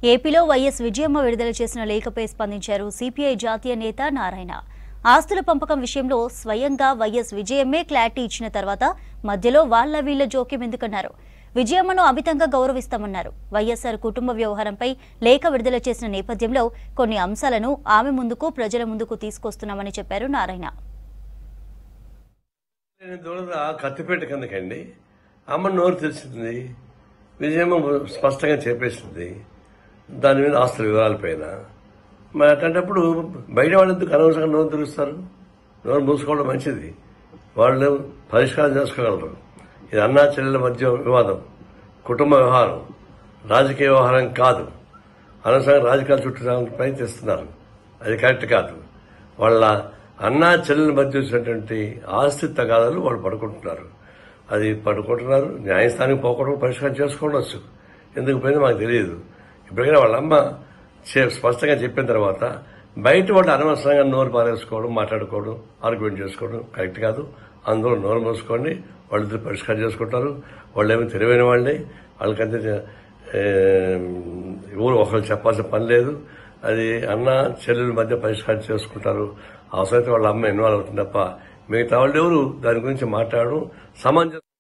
ఏపీలో వైఎస్ విజయమ్మ విడుదల చేసిన లేఖపై స్పందించారు సిపిఐ జాతీయ నేత నారాయణ ఆస్తుల పంపకం విషయంలో స్వయంగా వైఎస్ విజయమ్మే క్లారిటీ ఇచ్చిన తర్వాత మధ్యలో వాళ్ల వీళ్ల జోక్యం ఎందుకన్నారు విజయమ్మను అమితంగా గౌరవిస్తామన్నారు వైఎస్ఆర్ కుటుంబ వ్యవహారంపై లేఖ విడుదల చేసిన నేపథ్యంలో కొన్ని అంశాలను ఆమె ముందుకు ప్రజల ముందుకు తీసుకొస్తున్నామని చెప్పారు నారాయణ నేను దూరద కత్తిపేట కిందకండి అమ్మ నోరు తెలిసింది విజయమ్మ స్పష్టంగా చెప్పేసింది దాని మీద ఆస్తుల వివరాల పైన మరి అట్లాంటప్పుడు బయట వాళ్ళు ఎందుకు అనవసరంగా నోరు తెరుస్తారు నోరు మూసుకోవడం మంచిది వాళ్ళు పరిష్కారం చేసుకోగలరు ఇది అన్నా చెల్లెల మధ్య వివాదం కుటుంబ వ్యవహారం రాజకీయ వ్యవహారం కాదు అనవసరంగా రాజకీయాలు చుట్టడానికి ప్రయత్నిస్తున్నారు అది కరెక్ట్ కాదు వాళ్ళ అన్నా చెల్లెల మధ్య వచ్చినటువంటి ఆస్తి తగాదాలు వాళ్ళు పడుకుంటున్నారు అది పడుకుంటున్నారు న్యాయస్థానానికి పోకుండా పరిష్కారం చేసుకోవచ్చు ఎందుకు పోయిందో మాకు తెలియదు ఇప్పటికైనా వాళ్ళ అమ్మ చే- స్పష్టంగా చెప్పిన తర్వాత బయట వాళ్ళు అనవసరంగా నోరు పారేసుకోవడం మాట్లాడుకోవడం ఆర్గ్యుమెంట్ చేసుకోవడం కరెక్ట్ కాదు అందులో నోరు మూసుకోండి వాళ్ళిద్దరు పరిష్కారం చేసుకుంటారు వాళ్ళు ఏమో తెలివైన వాళ్ళే వాళ్ళకంతే ఏ, ఊరు ఒకరు చెప్పాల్సిన పని లేదు అది అన్న చెల్లెల మధ్య పరిష్కారం చేసుకుంటారు అవసరమైతే వాళ్ళ అమ్మ ఇన్వాల్వ్ అవుతుంది తప్ప మిగతా వాళ్ళు ఎవరు దాని గురించి మాట్లాడడం సమంజసం